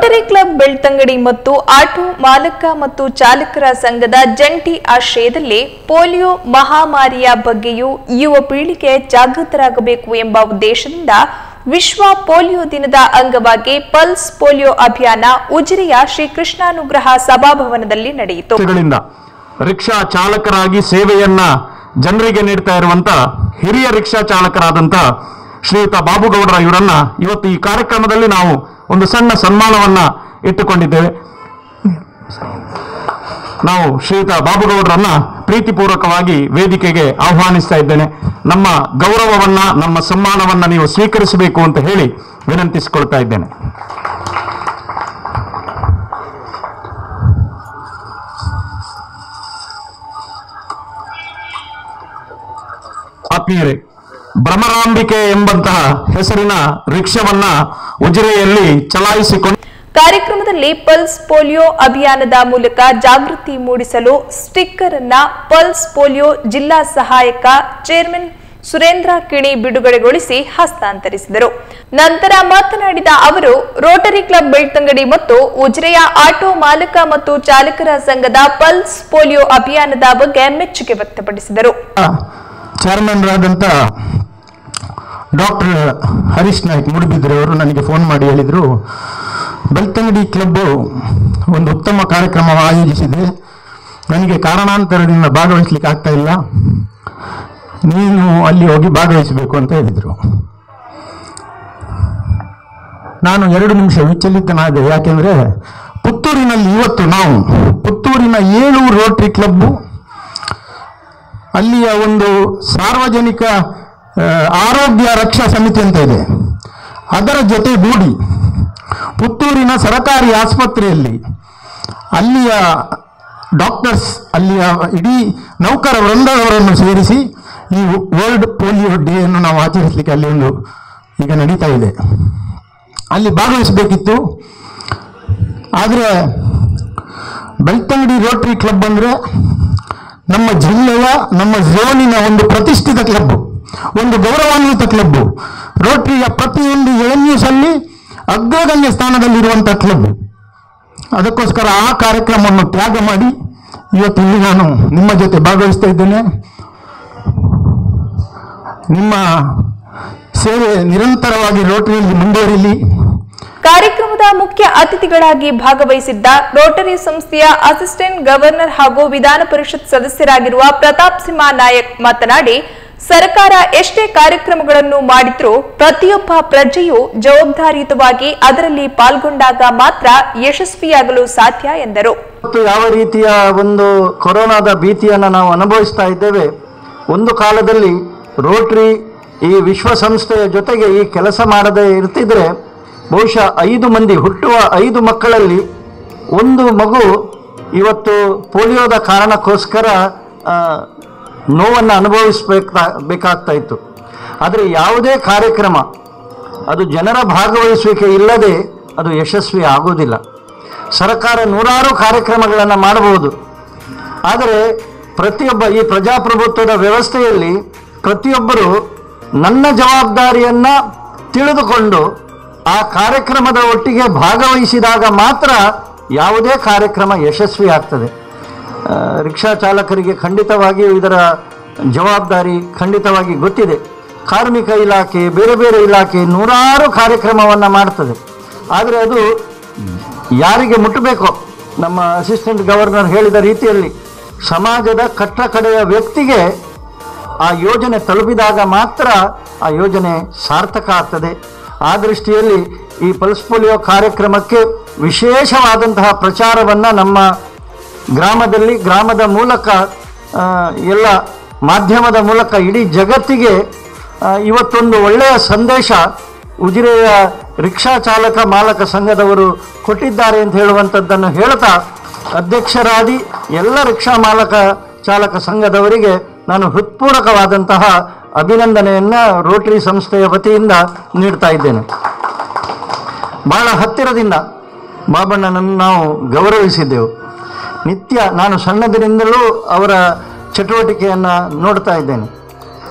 Rotary club Belthangady ಮತ್ತು auto ಮಾಲಕ ಮತ್ತು ಚಾಲಕರ ಸಂಘದ ಜಂಟಿ ಆಶ್ರಯದಲ್ಲಿ ಪೋಲಿಯೋ ಮಹಾಮಾರಿಯ ಬಗ್ಗೆಯೂ ಯುವ ಪೀಳಿಗೆ ಜಾಗೃತರಾಗಬೇಕು ಎಂಬ ಉದ್ದೇಶದಿಂದ ವಿಶ್ವ ಪೋಲಿಯೋ ದಿನದ ಅಂಗವಾಗಿ ಪಲ್ಸ್ ಪೋಲಿಯೋ ಅಭಿಯಾನ ಉಜಿರೆಯ ಶ್ರೀ ಕೃಷ್ಣಾನುಗ್ರಹ ಸಭಾಭವನದಲ್ಲಿ ನಡೆಯಿತು ವರ್ಷಗಳಿಂದ ರಿಕ್ಷಾ ಚಾಲಕರಾಗಿ ಸೇವೆಯನ್ನ ಜನರಿಗೆ ನೀಡ್ತಾ ಇರುವಂತ ಹಿರಿಯ ರಿಕ್ಷಾ ಚಾಲಕರಾದಂತ ಶ್ರೀಯುತ ಬಾಬುಗೌಡರ ಇವರನ್ನ ಇವತ್ತು ಈ ಕಾರ್ಯಕ್ರಮದಲ್ಲಿ ನಾವು ಒಂದು ಸಣ್ಣ ಸನ್ಮಾನವನ್ನ ಇಟ್ಟುಕೊಂಡಿದ್ದೇವೆ ನಾವು ಶ್ರೀಯುತ ಬಾಬುಗೌಡರನ್ನ ಪ್ರೀತಿಪೂರ್ವಕವಾಗಿ ವೇದಿಕೆಗೆ ಆಹ್ವಾನಿಸ್ತಾ ಇದ್ದೇನೆ ನಮ್ಮ ಗೌರವವನ್ನ ನಮ್ಮ ಸನ್ಮಾನವನ್ನ ನೀವು ಸ್ವೀಕರಿಸಬೇಕು ಅಂತ ಹೇಳಿ ವಿನಂತಿಸಿಕೊಳ್ತಾ ಇದ್ದೇನೆ ಆತ್ಮೀಯರೇ ಭ್ರಮರಾಂಬಿಕೆ ಎಂಬಂತಹ ಹೆಸರಿನ ರಿಕ್ಷಾವನ್ನ ಉಜಿರೆಯಲ್ಲಿ ಚಲಾಯಿಸಿಕೊಂಡು ಕಾರ್ಯಕ್ರಮದಲ್ಲಿ ಪಲ್ಸ್ ಪೋಲಿಯೋ ಅಭಿಯಾನದ ಮೂಲಕ ಜಾಗೃತಿ ಮೂಡಿಸಲು ಸ್ಟಿಕ್ಕರ್ ಅನ್ನ ಪಲ್ಸ್ ಪೋಲಿಯೋ ಜಿಲ್ಲಾ ಸಹಾಯಕ ಚೇರ್ಮನ್ ಸುರೇಂದ್ರ ಕಿಣಿ ಬಿಡುಗಡೆಗೊಳಿಸಿ ಹಸ್ತಾಂತರಿಸಿದರು ನಂತರ ಮಾತನಾಡಿದ ಅವರು ರೋಟರಿ ಕ್ಲಬ್ ಬೆಳ್ತಂಗಡಿ ಮತ್ತು ಉಜಿರೆಯ ಆಟೋ ಮಾಲಕ ಮತ್ತು ಚಾಲಕರ ಸಂಘದ ಪಲ್ಸ್ ಪೋಲಿಯೋ ಅಭಿಯಾನದ ಬಗ್ಗೆ ಮೆಚ್ಚುಗೆ ವ್ಯಕ್ತಪಡಿಸಿದರು ಚೇರ್ಮನ್ರಾದಂಥ ಡಾಕ್ಟರ್ ಹರೀಶ್ ನಾಯ್ಕ್ ಮೂಡುಬಿದ್ರೆ ಅವರು ನನಗೆ ಫೋನ್ ಮಾಡಿ ಹೇಳಿದರು ಬೆಳ್ತಂಗಡಿ ಕ್ಲಬ್ಬು ಒಂದು ಉತ್ತಮ ಕಾರ್ಯಕ್ರಮ ಆಯೋಜಿಸಿದೆ ನನಗೆ ಕಾರಣಾಂತರದಿಂದ ಭಾಗವಹಿಸ್ಲಿಕ್ಕೆ ಆಗ್ತಾ ಇಲ್ಲ ನೀನು ಅಲ್ಲಿ ಹೋಗಿ ಭಾಗವಹಿಸಬೇಕು ಅಂತ ಹೇಳಿದರು ನಾನು ಎರಡು ನಿಮಿಷ ವಿಚಲಿತನಾದೆ ಯಾಕೆಂದರೆ ಪುತ್ತೂರಿನಲ್ಲಿ ಇವತ್ತು ನಾವು ಪುತ್ತೂರಿನ ಏಳು ರೋಟರಿ ಕ್ಲಬ್ಬು ಅಲ್ಲಿಯ ಒಂದು ಸಾರ್ವಜನಿಕ ಆ, ಆರೋಗ್ಯ ರಕ್ಷಾ ಸಮಿತಿ ಅಂತ ಇದೆ ಅದರ ಜೊತೆ ಗೂಡಿ ಪುತ್ತೂರಿನ ಸರಕಾರಿ ಆಸ್ಪತ್ರೆಯಲ್ಲಿ ಅಲ್ಲಿಯ ಡಾಕ್ಟರ್ಸ್ ಅಲ್ಲಿಯ ಇಡೀ ನೌಕರ ವೃಂದದವರನ್ನು ಸೇರಿಸಿ ಈ ವರ್ಲ್ಡ್ ಪೋಲಿಯೋ ಡೇಯನ್ನು ನಾವು ಆಚರಿಸಲಿಕ್ಕೆ ಅಲ್ಲಿ ಒಂದು ಈಗ ನಡೀತಾ ಇದೆ ಅಲ್ಲಿ ಭಾಗವಹಿಸಬೇಕಿತ್ತು ಆದರೆ ಬೆಳ್ತಂಗಡಿ ರೋಟರಿ ಕ್ಲಬ್ ಅಂದರೆ ನಮ್ಮ ಜಿಲ್ಲೆಯ ನಮ್ಮ ಝೋನಿನ ಒಂದು ಪ್ರತಿಷ್ಠಿತ ಕ್ಲಬ್ ಒಂದು ಗೌರವಾನ್ವಿತ ಕ್ಲಬ್ ರೋಟರಿಯ ಪ್ರತಿಯೊಂದು ಎನ್ಯೂಸ್ ಅಲ್ಲಿ ಅಗ್ರಗಣ್ಯ ಸ್ಥಾನದಲ್ಲಿರುವಂಥ ಕ್ಲಬ್ ಅದಕ್ಕೋಸ್ಕರ ಆ ಕಾರ್ಯಕ್ರಮವನ್ನು ತ್ಯಾಗ ಮಾಡಿ ಇವತ್ತು ಇಲ್ಲಿ ನಾನು ನಿಮ್ಮ ಜೊತೆ ಭಾಗವಹಿಸ್ತಾ ಇದ್ದೇನೆ ನಿಮ್ಮ ಸೇವೆ ನಿರಂತರವಾಗಿ ರೋಟರಿಯಲ್ಲಿ ಮುಂದುವರಿಲಿ ಕಾರ್ಯಕ್ರಮದ ಮುಖ್ಯ ಅತಿಥಿಗಳಾಗಿ ಭಾಗವಹಿಸಿದ್ದ ರೋಟರಿ ಸಂಸ್ಥೆಯ ಅಸಿಸ್ಟೆಂಟ್ ಗವರ್ನರ್ ಹಾಗೂ ವಿಧಾನ ಪರಿಷತ್ ಸದಸ್ಯರಾಗಿರುವ ಪ್ರತಾಪ್ ಸಿಂಹ ನಾಯಕ್ ಮಾತನಾಡಿ ಸರ್ಕಾರ ಎಷ್ಟೇ ಕಾರ್ಯಕ್ರಮಗಳನ್ನು ಮಾಡಿದ್ರೂ ಪ್ರತಿಯೊಬ್ಬ ಪ್ರಜೆಯು ಜವಾಬ್ದಾರಿಯುತವಾಗಿ ಅದರಲ್ಲಿ ಪಾಲ್ಗೊಂಡಾಗ ಮಾತ್ರ ಯಶಸ್ವಿಯಾಗಲು ಸಾಧ್ಯ ಎಂದರು ಮತ್ತು ಯಾವ ರೀತಿಯ ಒಂದು ಕೊರೋನಾದ ಭೀತಿಯನ್ನು ನಾವು ಅನುಭವಿಸ್ತಾ ಇದ್ದೇವೆ ಒಂದು ಕಾಲದಲ್ಲಿ ರೋಟ್ರಿ ಈ ವಿಶ್ವಸಂಸ್ಥೆಯ ಜೊತೆಗೆ ಈ ಕೆಲಸ ಮಾಡದೇ ಇರ್ತಿದ್ರೆ ಬಹುಶಃ ಐದು ಮಂದಿ ಹುಟ್ಟುವ ಐದು ಮಕ್ಕಳಲ್ಲಿ ಒಂದು ಮಗು ಇವತ್ತು ಪೋಲಿಯೋದ ಕಾರಣಕ್ಕೋಸ್ಕರ ನೋವನ್ನು ಅನುಭವಿಸ್ಬೇಕಾ ಬೇಕಾಗ್ತಾ ಇತ್ತು ಆದರೆ ಯಾವುದೇ ಕಾರ್ಯಕ್ರಮ ಅದು ಜನರ ಭಾಗವಹಿಸುವಿಕೆ ಇಲ್ಲದೆ ಅದು ಯಶಸ್ವಿ ಆಗುವುದಿಲ್ಲ ಸರ್ಕಾರ ನೂರಾರು ಕಾರ್ಯಕ್ರಮಗಳನ್ನು ಮಾಡಬಹುದು ಆದರೆ ಪ್ರತಿಯೊಬ್ಬ ಈ ಪ್ರಜಾಪ್ರಭುತ್ವದ ವ್ಯವಸ್ಥೆಯಲ್ಲಿ ಪ್ರತಿಯೊಬ್ಬರು ನನ್ನ ಜವಾಬ್ದಾರಿಯನ್ನು ತಿಳಿದುಕೊಂಡು ಆ ಕಾರ್ಯಕ್ರಮದ ಒಟ್ಟಿಗೆ ಭಾಗವಹಿಸಿದಾಗ ಮಾತ್ರ ಯಾವುದೇ ಕಾರ್ಯಕ್ರಮ ಯಶಸ್ವಿ ಆಗ್ತದೆ ಆ, ರಿಕ್ಷಾ ಚಾಲಕರಿಗೆ ಖಂಡಿತವಾಗಿಯೂ ಇದರ ಜವಾಬ್ದಾರಿ ಖಂಡಿತವಾಗಿ ಗೊತ್ತಿದೆ ಕಾರ್ಮಿಕ ಇಲಾಖೆ ಬೇರೆ ಬೇರೆ ಇಲಾಖೆ ನೂರಾರು ಕಾರ್ಯಕ್ರಮವನ್ನು ಮಾಡ್ತದೆ ಆದರೆ ಅದು ಯಾರಿಗೆ ಮುಟ್ಟಬೇಕೋ ನಮ್ಮ ಅಸಿಸ್ಟೆಂಟ್ ಗವರ್ನರ್ ಹೇಳಿದ ರೀತಿಯಲ್ಲಿ ಸಮಾಜದ ಕಟ್ಟ ಕಡೆಯ ವ್ಯಕ್ತಿಗೆ ಆ ಯೋಜನೆ ತಲುಪಿದಾಗ ಮಾತ್ರ ಆ ಯೋಜನೆ ಸಾರ್ಥಕ ಆಗ್ತದೆ ಆ ದೃಷ್ಟಿಯಲ್ಲಿ ಈ ಪಲ್ಸ್ ಪೋಲಿಯೋ ಕಾರ್ಯಕ್ರಮಕ್ಕೆ ವಿಶೇಷವಾದಂತಹ ಪ್ರಚಾರವನ್ನು ನಮ್ಮ ಗ್ರಾಮದಲ್ಲಿ ಗ್ರಾಮದ ಮೂಲಕ ಆ, ಎಲ್ಲ ಮಾಧ್ಯಮದ ಮೂಲಕ ಇಡೀ ಜಗತ್ತಿಗೆ ಆ, ಇವತ್ತೊಂದು ಒಳ್ಳೆಯ ಸಂದೇಶ ಉಜಿರೆಯ ರಿಕ್ಷಾ ಚಾಲಕ ಮಾಲಕ ಸಂಘದವರು ಕೊಟ್ಟಿದ್ದಾರೆ ಅಂತ ಹೇಳುವಂಥದ್ದನ್ನು ಹೇಳ್ತಾ ಅಧ್ಯಕ್ಷರಾದಿ ಎಲ್ಲ ರಿಕ್ಷಾ ಮಾಲಕ ಚಾಲಕ ಸಂಘದವರಿಗೆ ನಾನು ಹೃತ್ಪೂರ್ವಕವಾದಂತಹ ಅಭಿನಂದನೆಯನ್ನು ರೋಟರಿ ಸಂಸ್ಥೆಯ ವತಿಯಿಂದ ನೀಡ್ತಾ ಇದ್ದೇನೆ ಬಹಳ ಹತ್ತಿರದಿಂದ ಬಾಬಣ್ಣನನ್ನು ನಾವು ಗೌರವಿಸಿದ್ದೆವು ನಿತ್ಯ ನಾನು ಸಣ್ಣದಿನಿಂದಲೂ ಅವರ ಚಟುವಟಿಕೆಯನ್ನು ನೋಡ್ತಾ ಇದ್ದೇನೆ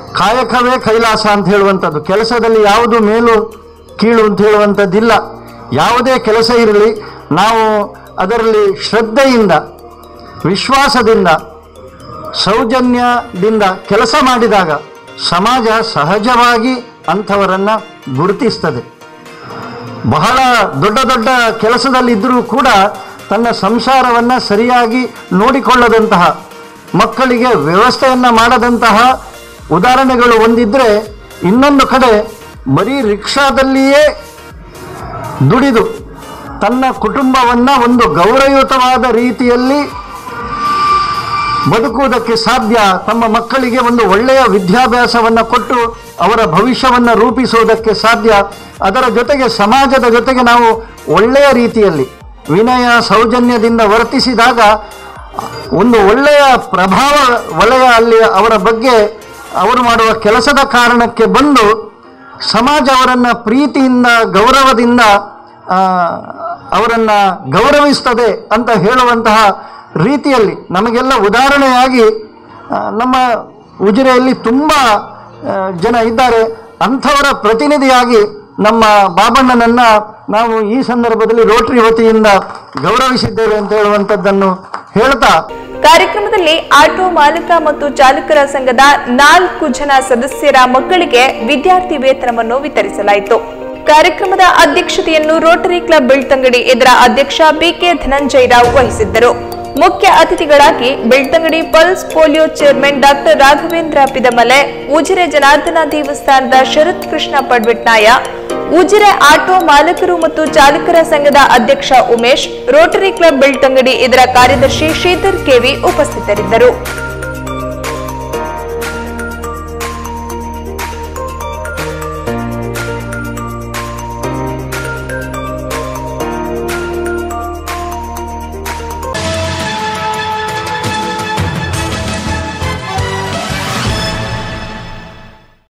ಕಾಯಕವೇ ಕೈಲಾಸ ಅಂತ ಹೇಳುವಂಥದ್ದು ಕೆಲಸದಲ್ಲಿ ಯಾವುದು ಮೇಲು ಕೀಳು ಅಂತ ಹೇಳುವಂಥದ್ದಿಲ್ಲ ಯಾವುದೇ ಕೆಲಸ ಇರಲಿ ನಾವು ಅದರಲ್ಲಿ ಶ್ರದ್ಧೆಯಿಂದ ವಿಶ್ವಾಸದಿಂದ ಸೌಜನ್ಯದಿಂದ ಕೆಲಸ ಮಾಡಿದಾಗ ಸಮಾಜ ಸಹಜವಾಗಿ ಅಂಥವರನ್ನು ಗುರುತಿಸ್ತದೆ ಬಹಳ ದೊಡ್ಡ ದೊಡ್ಡ ಕೆಲಸದಲ್ಲಿದ್ದರೂ ಕೂಡ ತನ್ನ ಸಂಸಾರವನ್ನು ಸರಿಯಾಗಿ ನೋಡಿಕೊಳ್ಳದಂತಹ ಮಕ್ಕಳಿಗೆ ವ್ಯವಸ್ಥೆಯನ್ನು ಮಾಡದಂತಹ ಉದಾಹರಣೆಗಳು ಒಂದಿದ್ರೆ ಇನ್ನೊಂದು ಕಡೆ ಬರೀ ರಿಕ್ಷಾದಲ್ಲಿಯೇ ದುಡಿದು ತನ್ನ ಕುಟುಂಬವನ್ನು ಒಂದು ಗೌರವಯುತವಾದ ರೀತಿಯಲ್ಲಿ ಬದುಕುವುದಕ್ಕೆ ಸಾಧ್ಯ ತಮ್ಮ ಮಕ್ಕಳಿಗೆ ಒಂದು ಒಳ್ಳೆಯ ವಿದ್ಯಾಭ್ಯಾಸವನ್ನು ಕೊಟ್ಟು ಅವರ ಭವಿಷ್ಯವನ್ನು ರೂಪಿಸುವುದಕ್ಕೆ ಸಾಧ್ಯ ಅದರ ಜೊತೆಗೆ ಸಮಾಜದ ಜೊತೆಗೆ ನಾವು ಒಳ್ಳೆಯ ರೀತಿಯಲ್ಲಿ ವಿನಯ ಸೌಜನ್ಯದಿಂದ ವರ್ತಿಸಿದಾಗ ಒಂದು ಒಳ್ಳೆಯ ಪ್ರಭಾವ ವಲಯ ಅಲ್ಲಿ ಅವರ ಬಗ್ಗೆ ಅವರು ಮಾಡುವ ಕೆಲಸದ ಕಾರಣಕ್ಕೆ ಬಂದು ಸಮಾಜ ಅವರನ್ನು ಪ್ರೀತಿಯಿಂದ ಗೌರವದಿಂದ ಆ, ಅವರನ್ನ ಗೌರವಿಸ್ತದೆ ಅಂತ ಹೇಳುವಂತಹ ರೀತಿಯಲ್ಲಿ ನಮಗೆಲ್ಲ ಉದಾಹರಣೆಯಾಗಿ ಆ, ನಮ್ಮ ಉಜಿರೆಯಲ್ಲಿ ತುಂಬ ಆ, ಜನ ಇದ್ದಾರೆ ಅಂಥವರ ಪ್ರತಿನಿಧಿಯಾಗಿ ನಮ್ಮ ಬಾಬಣ್ಣನನ್ನ ನಾವು ಈ ಸಂದರ್ಭದಲ್ಲಿ ರೋಟರಿ ವತಿಯಿಂದ ಗೌರವಿಸಿದ್ದೇವೆ ಅಂತ ಹೇಳುವಂಥದ್ದನ್ನು ಹೇಳ್ತಾ ಕಾರ್ಯಕ್ರಮದಲ್ಲಿ ಆಟೋ ಮಾಲಕ ಮತ್ತು ಚಾಲಕರ ಸಂಘದ ನಾಲ್ಕು ಜನ ಸದಸ್ಯರ ಮಕ್ಕಳಿಗೆ ವಿದ್ಯಾರ್ಥಿ ವೇತನವನ್ನು ವಿತರಿಸಲಾಯಿತು ಕಾರ್ಯಕ್ರಮದ ಅಧ್ಯಕ್ಷತೆಯನ್ನು ರೋಟರಿ ಕ್ಲಬ್ ಬೆಳ್ತಂಗಡಿ ಇದರ ಅಧ್ಯಕ್ಷ ಬಿಕೆ ಧನಂಜಯ ರಾವ್ ವಹಿಸಿದ್ದರು ಮುಖ್ಯ ಅತಿಥಿಗಳಾಗಿ Belthangady pulse polio chairman doctor Raghavendra Pidamale Ujire Janardana ದೇವಸ್ಥಾನದ ಶರತ್ ಕೃಷ್ಣ ಪಡ್ವಿಟ್ನಾಯ ಉಜಿರೆ ಆಟೋ ಮಾಲಕರು ಮತ್ತು ಚಾಲಕರ ಸಂಘದ ಅಧ್ಯಕ್ಷ ಉಮೇಶ್ ರೋಟರಿ ಕ್ಲಬ್ ಬೆಳ್ತಂಗಡಿ ಇದರ ಕಾರ್ಯದರ್ಶಿ ಶ್ರೀಧರ್ ಕೆವಿ ಉಪಸ್ಥಿತರಿದ್ದರು